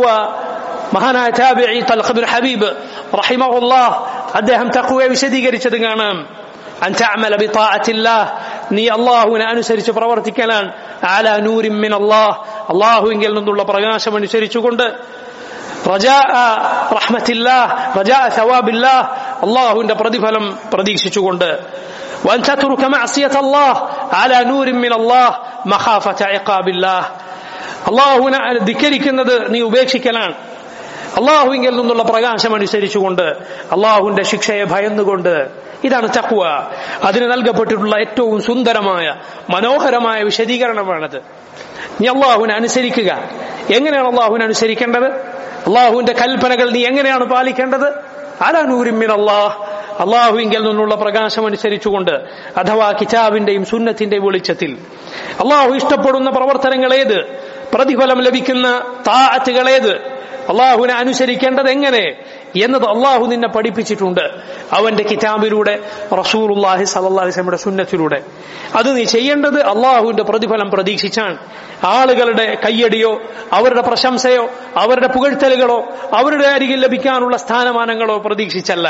മഹാനായ താബിഈ തൽഖ് ബിൻ ഹബീബ് റഹിമഹുല്ലാഹ് അദ്ദേഹം തഖ്വയെ വിശദീകരിച്ചത് കാണാം അൻ തഅമല ബിതാഅത്തില്ലാഹ് നീ അള്ളാഹുവിനെ അനുസരിച്ച് പ്രവർത്തിക്കലാണ് ആല നൂരിൻ മിൻ അല്ലാഹ് അള്ളാഹുവിങ്കിൽ നിന്നുള്ള പ്രകാശം അനുസരിച്ചുകൊണ്ട് റഹ്മത്തില്ലാഹ് റജാ സവാബില്ലാഹ് അള്ളാഹുവിന്റെ പ്രതിഫലം പ്രതീക്ഷിച്ചുകൊണ്ട് وأن تترك معصية الله على نور من الله مخافة عقاب الله അള്ളാഹുവിനെ ധിക്കരിക്കുന്നത് നീ ഉപേക്ഷിക്കലാണ് അള്ളാഹുവിങ്കിൽ നിന്നുള്ള പ്രകാശം അനുസരിച്ചുകൊണ്ട് അള്ളാഹുവിന്റെ ശിക്ഷയെ ഭയന്നുകൊണ്ട് ഇതാണ് ചക്കുവ അതിന് നൽകപ്പെട്ടിട്ടുള്ള ഏറ്റവും സുന്ദരമായ മനോഹരമായ വിശദീകരണമാണത് നീ അള്ളാഹുവിനെ അനുസരിക്കുക എങ്ങനെയാണ് അള്ളാഹുവിനെ അനുസരിക്കേണ്ടത് അള്ളാഹുവിന്റെ കൽപ്പനകൾ നീ എങ്ങനെയാണ് പാലിക്കേണ്ടത് അലാനൂരിമ്മിൻ അള്ളാഹ് അള്ളാഹുവിങ്കിൽ നിന്നുള്ള പ്രകാശം അനുസരിച്ചുകൊണ്ട് അഥവാ കിതാബിന്റെയും സുന്നത്തിന്റെയും വെളിച്ചത്തിൽ അള്ളാഹു ഇഷ്ടപ്പെടുന്ന പ്രവർത്തനങ്ങൾ ഏത് പ്രതിഫലം ലഭിക്കുന്ന താഅത്തുകൾ ഏത് അള്ളാഹുവിനെ അനുസരിക്കേണ്ടത് എങ്ങനെ എന്നത് അള്ളാഹു നിന്നെ പഠിപ്പിച്ചിട്ടുണ്ട് അവന്റെ കിതാബിലൂടെ റസൂറുല്ലാഹി സലഹ്ലിസ്ലമിയുടെ സുന്നത്തിലൂടെ അത് നീ ചെയ്യേണ്ടത് അള്ളാഹുവിന്റെ പ്രതിഫലം പ്രതീക്ഷിച്ചാണ് ആളുകളുടെ കയ്യടിയോ അവരുടെ പ്രശംസയോ അവരുടെ പുകഴ്ത്തലുകളോ അവരുടെ അരികിൽ ലഭിക്കാനുള്ള സ്ഥാനമാനങ്ങളോ പ്രതീക്ഷിച്ചല്ല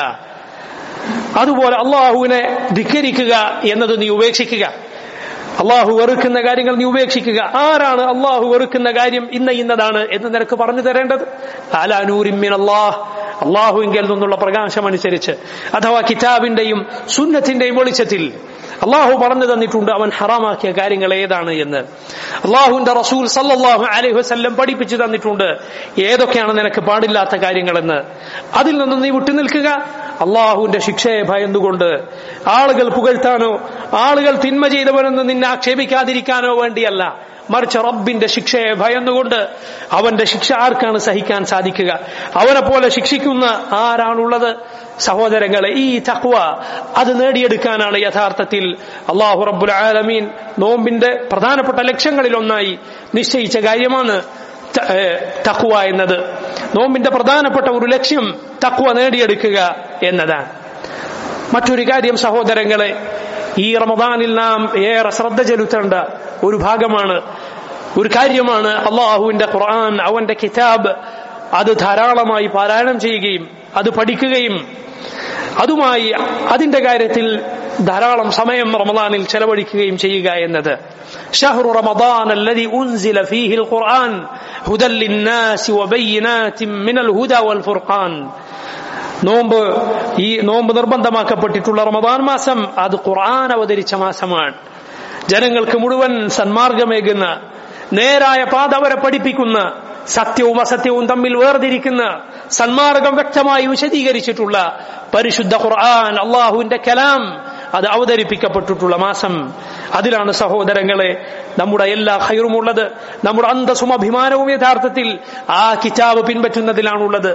അതുപോലെ അള്ളാഹുവിനെ ധിക്കരിക്കുക എന്നത് നീ ഉപേക്ഷിക്കുക അള്ളാഹു വെറുക്കുന്ന കാര്യങ്ങൾ നീ ഉപേക്ഷിക്കുക ആരാണ് അള്ളാഹു വെറുക്കുന്ന കാര്യം ഇന്ന ഇന്നതാണ് എന്ന് നിനക്ക് പറഞ്ഞു തരേണ്ടത് ആലാനൂരിമ്മിൻ അള്ളാഹ് അള്ളാഹുവിങ്കിൽ നിന്നുള്ള പ്രകാശം അനുസരിച്ച് അഥവാ കിതാബിന്റെയും സുന്നത്തിന്റെയും വെളിച്ചത്തിൽ അള്ളാഹു പറഞ്ഞു തന്നിട്ടുണ്ട് അവൻ ഹറാമാക്കിയ കാര്യങ്ങൾ ഏതാണ് എന്ന് അള്ളാഹുവിന്റെ റസൂൽ സല്ലാഹു അലൈഹി വസ്ല്ലം പഠിപ്പിച്ചു തന്നിട്ടുണ്ട് ഏതൊക്കെയാണ് നിനക്ക് പാടില്ലാത്ത കാര്യങ്ങളെന്ന് അതിൽ നിന്നും നീ വിട്ടുനിൽക്കുക അള്ളാഹുവിന്റെ ശിക്ഷയെ ഭയന്നുകൊണ്ട് ആളുകൾ പുകഴ്ത്താനോ ആളുകൾ തിന്മ ചെയ്തവരെന്ന് നിന്നെ ആക്ഷേപിക്കാതിരിക്കാനോ വേണ്ടിയല്ല മറിച്ച് റബ്ബിന്റെ ശിക്ഷയെ ഭയന്നുകൊണ്ട് അവന്റെ ശിക്ഷ ആർക്കാണ് സഹിക്കാൻ സാധിക്കുക അവനെ പോലെ ശിക്ഷിക്കുന്ന ആരാണുള്ളത് സഹോദരങ്ങളെ ഈ തക്വ അത് നേടിയെടുക്കാനാണ് യഥാർത്ഥത്തിൽ അള്ളാഹു റബ്ബുൽ ആലമീൻ നോമ്പിന്റെ പ്രധാനപ്പെട്ട ലക്ഷ്യങ്ങളിൽ ഒന്നായി നിശ്ചയിച്ച കാര്യമാണ് തക്വ എന്നത് നോമ്പിന്റെ പ്രധാനപ്പെട്ട ഒരു ലക്ഷ്യം തക്വ നേടിയെടുക്കുക എന്നതാണ് മറ്റൊരു കാര്യം സഹോദരങ്ങളെ ഈ റമദാനിൽ നാം ഏറെ ശ്രദ്ധ ചെലുത്തേണ്ട ഒരു ഭാഗമാണ് ഒരു കാര്യമാണ് അള്ളാഹുവിന്റെ ഖുർആൻ അവന്റെ കിതാബ് അത് ധാരാളമായി പാരായണം ചെയ്യുകയും അത് പഠിക്കുകയും അതുമായി അതിന്റെ കാര്യത്തിൽ ധാരാളം സമയം റമദാനിൽ ചെലവഴിക്കുകയും ചെയ്യുക എന്നത് شهر رمضان الذي أنزل فيه القرآن هدى للناس وبينات من الهدى والفرقان നോമ്പ് ഈ നോമ്പ് നിർബന്ധമാക്കപ്പെട്ടിട്ടുള്ള റമദാൻ മാസം അത് ഖുർആൻ അവതരിച്ച മാസമാണ് ജനങ്ങൾക്ക് മുഴുവൻ സന്മാർഗമേകുന്ന നേരായ പാത അവരെ പഠിപ്പിക്കുന്ന സത്യവും അസത്യവും തമ്മിൽ വേർതിരിക്കുന്ന സന്മാർഗം വ്യക്തമായി വിശദീകരിച്ചിട്ടുള്ള പരിശുദ്ധ ഖുർആൻ അള്ളാഹുവിന്റെ കലാം അത് അവതരിപ്പിക്കപ്പെട്ടിട്ടുള്ള മാസം അതിലാണ് സഹോദരങ്ങളെ നമ്മുടെ എല്ലാ ഹൈറുമുള്ളത് നമ്മുടെ അന്തസ്സും അഭിമാനവും യഥാർത്ഥത്തിൽ ആ കിതാബ് പിൻപറ്റുന്നതിലാണുള്ളത്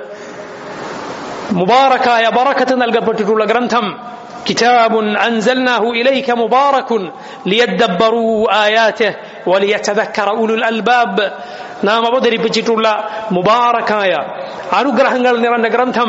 മുബാറക്കായ ബറക്കത്ത് നൽകപ്പെട്ടിട്ടുള്ള ഗ്രന്ഥം كتاب أنزلناه إليك مبارك ليدبروا آياته وليتذكر أولو الألباب നാം അവതരിപ്പിച്ചിട്ടുള്ള മുബാറക്കായ അനുഗ്രഹങ്ങൾ നിറഞ്ഞ ഗ്രന്ഥം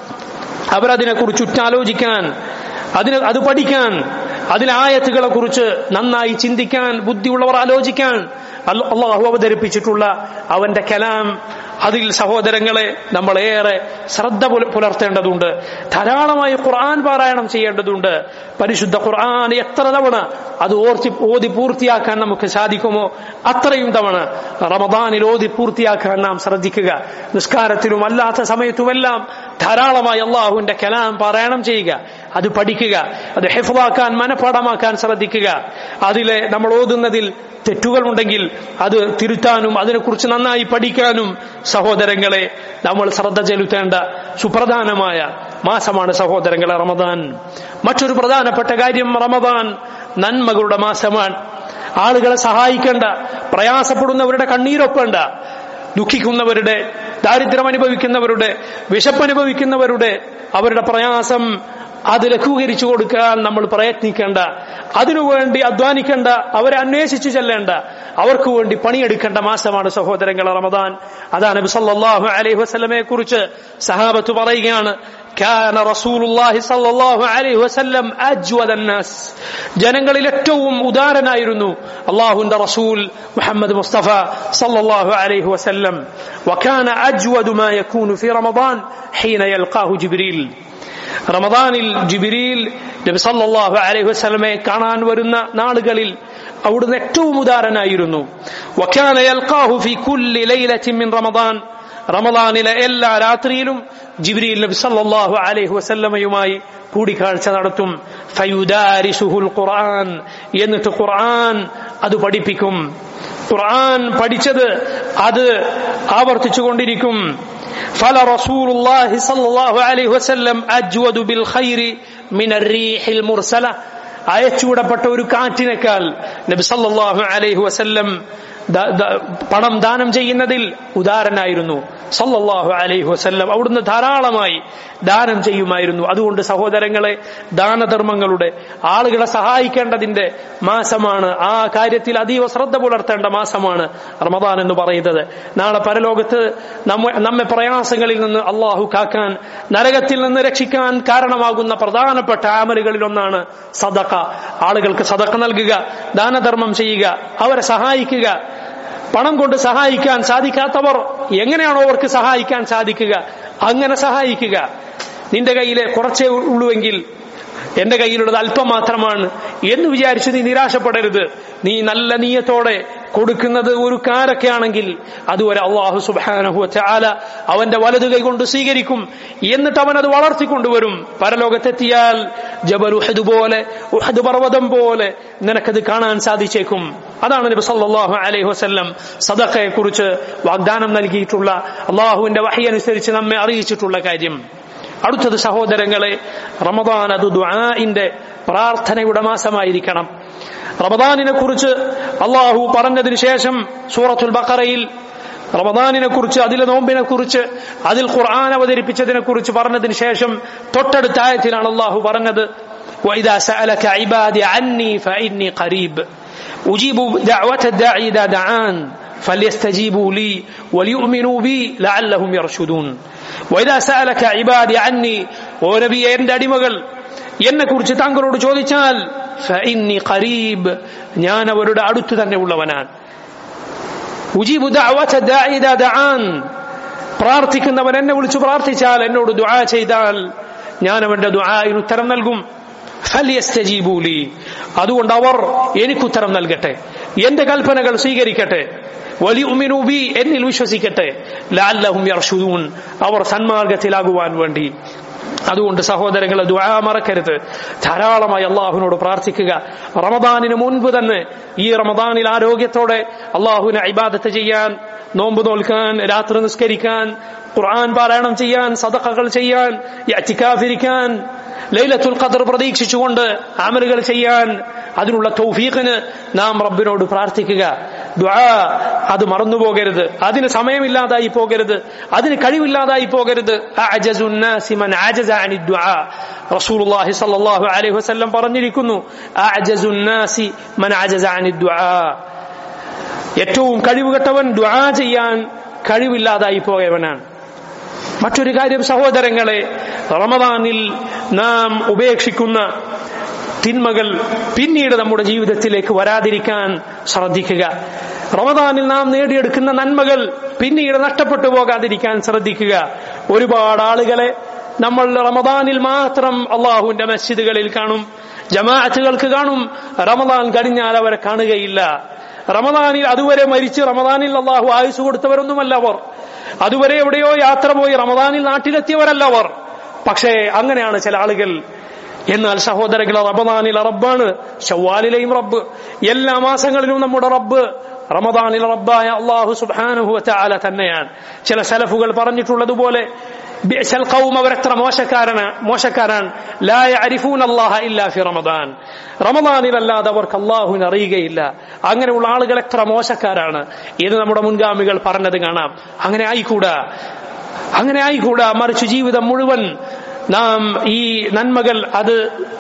അവരതിനെ കുറിച്ച് ഉറ്റാലോചിക്കാൻ അതിന് അത് പഠിക്കാൻ അതിലെ ആയത്തുകളെ കുറിച്ച് നന്നായി ചിന്തിക്കാൻ ബുദ്ധിയുള്ളവർ ആലോചിക്കാൻ അള്ളാഹു അവതരിപ്പിച്ചിട്ടുള്ള അവന്റെ കലാം അതിൽ സഹോദരങ്ങളെ നമ്മൾ ഏറെ ശ്രദ്ധ പുലർത്തേണ്ടതുണ്ട് ധാരാളമായി ഖുർആൻ പാരായണം ചെയ്യേണ്ടതുണ്ട് പരിശുദ്ധ ഖുർആൻ എത്ര തവണ അത് ഓർത്തി ഓതി പൂർത്തിയാക്കാൻ നമുക്ക് സാധിക്കുമോ അത്രയും തവണ റമദാനിൽ ഓതി പൂർത്തിയാക്കാൻ നാം ശ്രദ്ധിക്കുക നിസ്കാരത്തിലും അല്ലാത്ത സമയത്തുമെല്ലാം ധാരാളമായി അള്ളാഹുവിന്റെ കലാം പാരായണം ചെയ്യുക അത് പഠിക്കുക അത് ഹെഫാക്കാൻ മനഃപ്പാടമാക്കാൻ ശ്രദ്ധിക്കുക അതിലെ നമ്മൾ ഓതുന്നതിൽ തെറ്റുകൾ ഉണ്ടെങ്കിൽ അത് തിരുത്താനും അതിനെക്കുറിച്ച് നന്നായി പഠിക്കാനും സഹോദരങ്ങളെ നമ്മൾ ശ്രദ്ധ ചെലുത്തേണ്ട സുപ്രധാനമായ മാസമാണ് സഹോദരങ്ങളെ റമദാൻ മറ്റൊരു പ്രധാനപ്പെട്ട കാര്യം റമദാൻ നന്മകളുടെ മാസമാണ് ആളുകളെ സഹായിക്കേണ്ട പ്രയാസപ്പെടുന്നവരുടെ കണ്ണീരൊപ്പേണ്ട ദുഃഖിക്കുന്നവരുടെ ദാരിദ്ര്യം അനുഭവിക്കുന്നവരുടെ വിശപ്പനുഭവിക്കുന്നവരുടെ അവരുടെ പ്രയാസം അത് ലഘൂകരിച്ചു കൊടുക്കാൻ നമ്മൾ പ്രയത്നിക്കേണ്ട അതിനുവേണ്ടി അധ്വാനിക്കേണ്ട അവരെ അന്വേഷിച്ചു ചെല്ലേണ്ട അവർക്ക് വേണ്ടി പണിയെടുക്കേണ്ട മാസമാണ് സഹോദരങ്ങൾ റമദാൻ അതാണ് നബി സല്ലല്ലാഹു അലൈഹി വസല്ലമയെ കുറിച്ച് സഹാബത്ത് പറയുകയാണ് كان رسول الله صلى الله عليه وسلم أجود الناس ജനങ്ങളിൽ ഏറ്റവും ഉദാരനായിരുന്നു അള്ളാഹുന്റെ റസൂൽ മുഹമ്മദ് മുസ്തഫ സല്ലല്ലാഹു അലൈഹി വസല്ലം وكان أجود ما يكون في رمضان حين يلقاه جبريل റമദാനിൽ ജിബിരിയിൽ നബി സല്ലല്ലാഹു അലൈഹി വസല്ലമയെ കാണാൻ വരുന്ന നാളുകളിൽ അവിടുന്ന് ഏറ്റവും ഉദാരനായിരുന്നു വക്കാന യൽഖാഹു ഫി കുല്ലി ലൈലത്തിൻ മിൻ റമദാൻ റമദാനിലെ എല്ലാ രാത്രിയിലും ജിബ്രീൽ നബി സല്ലല്ലാഹു അലൈഹി വസല്ലമയുമായി കൂടിക്കാഴ്ച നടത്തും ഫയുദാരിസുഹുൽ ഖുർആൻ എന്നിട്ട് ഖുർആൻ അത് പഠിപ്പിക്കും ഖുർആൻ പഠിച്ചത് അത് ആവർത്തിച്ചു കൊണ്ടിരിക്കും فلرسول الله صلى الله عليه وسلم أجود بالخير من الريح المرسلة അയച്ചുവിടപ്പെട്ട ഒരു കാറ്റിനേക്കാൾ നബി സല്ലല്ലാഹു അലൈഹി വസല്ലം പണം ദാനം ചെയ്യുന്നതിൽ ഉദാരനായിരുന്നു സല്ലല്ലാഹു അലൈഹി വസല്ലം അവിടുന്ന് ധാരാളമായി ദാനം ചെയ്യുമായിരുന്നു അതുകൊണ്ട് സഹോദരങ്ങളെ ദാനധർമ്മങ്ങളുടെ ആളുകളെ സഹായിക്കേണ്ടതിന്റെ മാസമാണ് ആ കാര്യത്തിൽ അതീവ ശ്രദ്ധ പുലർത്തേണ്ട മാസമാണ് റമദാൻ എന്ന് പറയുന്നത് നാളെ പരലോകത്ത് നമ്മെ നമ്മെ പ്രയാസങ്ങളിൽ നിന്ന് അള്ളാഹു കാക്കാൻ നരകത്തിൽ നിന്ന് രക്ഷിക്കാൻ കാരണമാകുന്ന പ്രധാനപ്പെട്ട ആമലുകളിൽ ഒന്നാണ് സദക്ക ആളുകൾക്ക് സദക്ക നൽകുക ദാനധർമ്മം ചെയ്യുക അവരെ സഹായിക്കുക പണം കൊണ്ട് സഹായിക്കാൻ സാധിക്കാത്തവർ എങ്ങനെയാണോ അവർക്ക് സഹായിക്കാൻ സാധിക്കുക അങ്ങനെ സഹായിക്കുക നിന്റെ കയ്യിലെ കുറച്ചേ ഉള്ളുവെങ്കിൽ എന്റെ കയ്യിലുള്ളത് അല്പം മാത്രമാണ് എന്ന് വിചാരിച്ച് നീ നിരാശപ്പെടരുത് നീ നല്ല നീയത്തോടെ കൊടുക്കുന്നത് ഒരു കാരൊക്കെ ആണെങ്കിൽ അതുവരെ അള്ളാഹു സുബാനഹു ചാല അവന്റെ വലതു കൈ കൊണ്ട് സ്വീകരിക്കും എന്നിട്ട് അവൻ അത് വളർത്തിക്കൊണ്ടുവരും പരലോകത്തെത്തിയാൽ ജബൽ ഉഹദ് പോലെ ഉഹദ് പർവ്വതം പോലെ നിനക്കത് കാണാൻ സാധിച്ചേക്കും അതാണ് നബി സല്ലല്ലാഹു അലൈഹി വസല്ലം സദഖയെ കുറിച്ച് വാഗ്ദാനം നൽകിയിട്ടുള്ള അള്ളാഹുവിന്റെ വഹി അനുസരിച്ച് നമ്മെ അറിയിച്ചിട്ടുള്ള കാര്യം അടുത്തത് സഹോദരങ്ങളെ റമദാൻ അത് ദുആഇന്റെ പ്രാർത്ഥനയുടെ മാസമായിരിക്കണം റമദാനിനെ കുറിച്ച് അള്ളാഹു പറഞ്ഞതിന് ശേഷം സൂറത്തുൽ ബഖറയിൽ റമദാനിനെ കുറിച്ച് അതിലെ നോമ്പിനെ കുറിച്ച് അതിൽ ഖുർആൻ അവതരിപ്പിച്ചതിനെ കുറിച്ച് പറഞ്ഞതിന് ശേഷം തൊട്ടടുത്ത ആയത്തിലാണ് അള്ളാഹു പറഞ്ഞത് وإذا سألك عبادي عني فإني قريب أجيب دعوة الداعي إذا دعان فليستجيبوا لي وليؤمنوا بي لعلهم يرشدون وإذا سألك عبادي عني ونبي എന്റെ അടിമകൾ എന്നെ കുറിച്ച് താങ്കളോട് ചോദിച്ചാൽ ഫഇന്നി ഖരീബ് ഞാൻ അവരുടെ അടുത്ത് തന്നെ ഉള്ളവനാണ് ഉജീബു ദഅവത ദാഇ ഇദാ ദആൻ പ്രാർത്ഥിക്കുന്നവൻ എന്നെ വിളിച്ചു പ്രാർത്ഥിച്ചാൽ എന്നോട് ദുആ ചെയ്താൽ ഞാൻ അവന്റെ ദുആന് ഉത്തരം നൽകും ഫലിയസ്തജീബൂലി അതുകൊണ്ട് അവർ എനിക്ക് ഉത്തരം നൽകട്ടെ എന്റെ കൽപ്പനകൾ സ്വീകരിക്കട്ടെ വലിയ ഉമിനൂബി എന്നിൽ വിശ്വസിക്കട്ടെ ലാല്ലഹും യർഷുദൂൻ അവർ സന്മാർഗത്തിലാകുവാൻ വേണ്ടി അതുകൊണ്ട് സഹോദരങ്ങളെ ദുആ മറക്കരുത് ധാരാളമായി അള്ളാഹുവിനോട് പ്രാർത്ഥിക്കുക റമദാനിന് മുൻപ് തന്നെ ഈ റമദാനിൽ ആരോഗ്യത്തോടെ അള്ളാഹുവിനെ ഇബാദത്ത് ചെയ്യാൻ നോമ്പ് നോൽക്കാൻ രാത്രി നിസ്കരിക്കാൻ ഖുർആൻ പാരായണം ചെയ്യാൻ സദഖകൾ ചെയ്യാൻ ഇരിക്കാൻ ലൈലത്തുൽ ഖദർ പ്രതീക്ഷിച്ചുകൊണ്ട് അമലുകൾ ചെയ്യാൻ അതിനുള്ള തൗഫീഖിന് നാം റബ്ബിനോട് പ്രാർത്ഥിക്കുക ദുആ അത് മറന്നുപോകരുത് അതിന് സമയമില്ലാതായി പോകരുത് അതിന് കഴിവില്ലാതായി പോകരുത് റസൂലുള്ളാഹി സ്വല്ലല്ലാഹു അലൈഹി വസല്ലം പറഞ്ഞിരിക്കുന്നു ഏറ്റവും കഴിവുകെട്ടവൻ ദുആ ചെയ്യാൻ കഴിവില്ലാതായി പോയവനാണ് മറ്റൊരു കാര്യം സഹോദരങ്ങളെ റമദാനിൽ നാം ഉപേക്ഷിക്കുന്ന തിന്മകൾ പിന്നീട് നമ്മുടെ ജീവിതത്തിലേക്ക് വരാതിരിക്കാൻ ശ്രദ്ധിക്കുക റമദാനിൽ നാം നേടിയെടുക്കുന്ന നന്മകൾ പിന്നീട് നഷ്ടപ്പെട്ടു പോകാതിരിക്കാൻ ശ്രദ്ധിക്കുക ഒരുപാട് ആളുകളെ നമ്മൾ റമദാനിൽ മാത്രം അള്ളാഹുവിന്റെ മസ്ജിദുകളിൽ കാണും ജമാഅത്തുകൾക്ക് കാണും റമദാൻ കഴിഞ്ഞാൽ അവരെ കാണുകയില്ല റമദാനിൽ അതുവരെ മരിച്ച് റമദാനിൽ അള്ളാഹു ആയുസ് കൊടുത്തവരൊന്നുമല്ല അവർ അതുവരെ എവിടെയോ യാത്ര പോയി റമദാനിൽ നാട്ടിലെത്തിയവരല്ല അവർ പക്ഷേ അങ്ങനെയാണ് ചില ആളുകൾ എന്നാൽ സഹോദരങ്ങൾ റമദാനിൽ റബ്ബാണ് ഷവ്വാലിലെയും റബ്ബ് എല്ലാ മാസങ്ങളിലും നമ്മുടെ റബ്ബ് റമദാനിൽ റബ്ബായ അള്ളാഹു സുബാനുഹു ആല തന്നെയാണ് ചില സലഫുകൾ പറഞ്ഞിട്ടുള്ളതുപോലെ ബിഅസൽ ഖൗം അവരെത്ര മോശക്കാരാണ് മോശക്കാരാണ് ലാ യഅരിഫൂന അല്ലാഹ ഇല്ലാ ഫി റമദാൻ റമദാനിലല്ലാതെ അവർക്ക് അള്ളാഹുവിനെ അറിയുകയില്ല അങ്ങനെയുള്ള ആളുകൾ എത്ര മോശക്കാരാണ് ഇത് നമ്മുടെ മുൻഗാമികൾ പറഞ്ഞത് കാണാം അങ്ങനെ ആയിക്കൂടാ അങ്ങനെ ആയിക്കൂടാ മറിച്ച് ജീവിതം മുഴുവൻ നാം ഈ നന്മകൾ അത്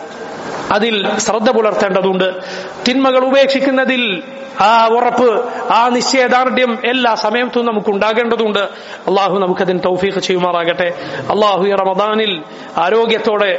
അതിൽ ശ്രദ്ധ പുലർത്തേണ്ടതുണ്ട് തിന്മകൾ ഉപേക്ഷിക്കുന്നതിൽ ആ ഉറപ്പ് ആ നിശ്ചയദാർഢ്യം എല്ലാ സമയത്തും നമുക്ക് ഉണ്ടാകേണ്ടതുണ്ട് അള്ളാഹു നമുക്കതിന് തൗഫീഖ് ചെയ്യുമാറാകട്ടെ അള്ളാഹു ഈ റമദാനിൽ ആരോഗ്യത്തോടെ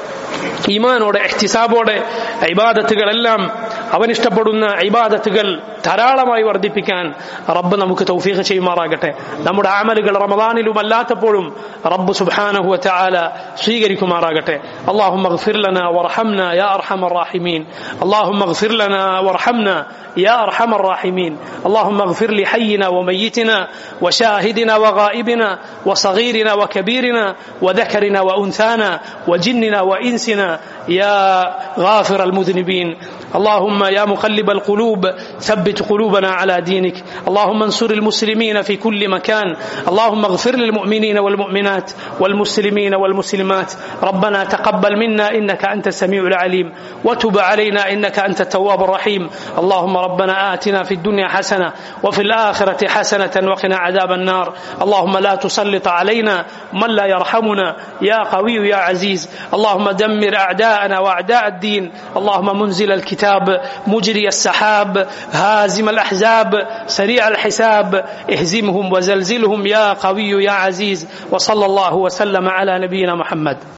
ഈമാനോടെ എഹ്തിസാബോടെ ഇബാദത്തുകളെല്ലാം അവനിഷ്ടപ്പെടുന്ന ഇബാദത്തുകൾ ധാരാളമായി വർദ്ധിപ്പിക്കാൻ റബ്ബ് നമുക്ക് തൗഫീഖ് ചെയ്യുമാറാകട്ടെ നമ്മുടെ ആമലുകൾ റമദാനിലും അല്ലാത്തപ്പോഴും റബ്ബ് സുബ്ഹാനഹു വതആല സ്വീകരിക്കുമാറാകട്ടെ اللهم اغفر لنا وارحمنا يا ارحم الراحمين اللهم اغفر لنا وارحمنا يا ارحم الراحمين اللهم اغفر لحينا وميتنا وشاهدنا وغائبنا وصغيرنا وكبيرنا وذكرنا وانثانا وجننا وانسنا يا غافر المذنبين اللهم يا مقلب القلوب ثبت قلوبنا على دينك اللهم انصر المسلمين في كل مكان اللهم اغفر للمؤمنين والمؤمنات والمسلمين والمسلمات ربنا تقبل منا انك انت السميع العليم وتب علينا انك انت التواب الرحيم اللهم ربنا اتنا في الدنيا حسنه وفي الاخره حسنه وقنا عذاب النار اللهم لا تسلط علينا من لا يرحمنا يا قوي يا عزيز اللهم دمر اعداءنا واعداء الدين اللهم منزل الكتاب مجري السحاب هازم الاحزاب سريع الحساب اهزمهم وزلزلهم يا قوي يا عزيز وصلى الله وسلم على نبينا محمد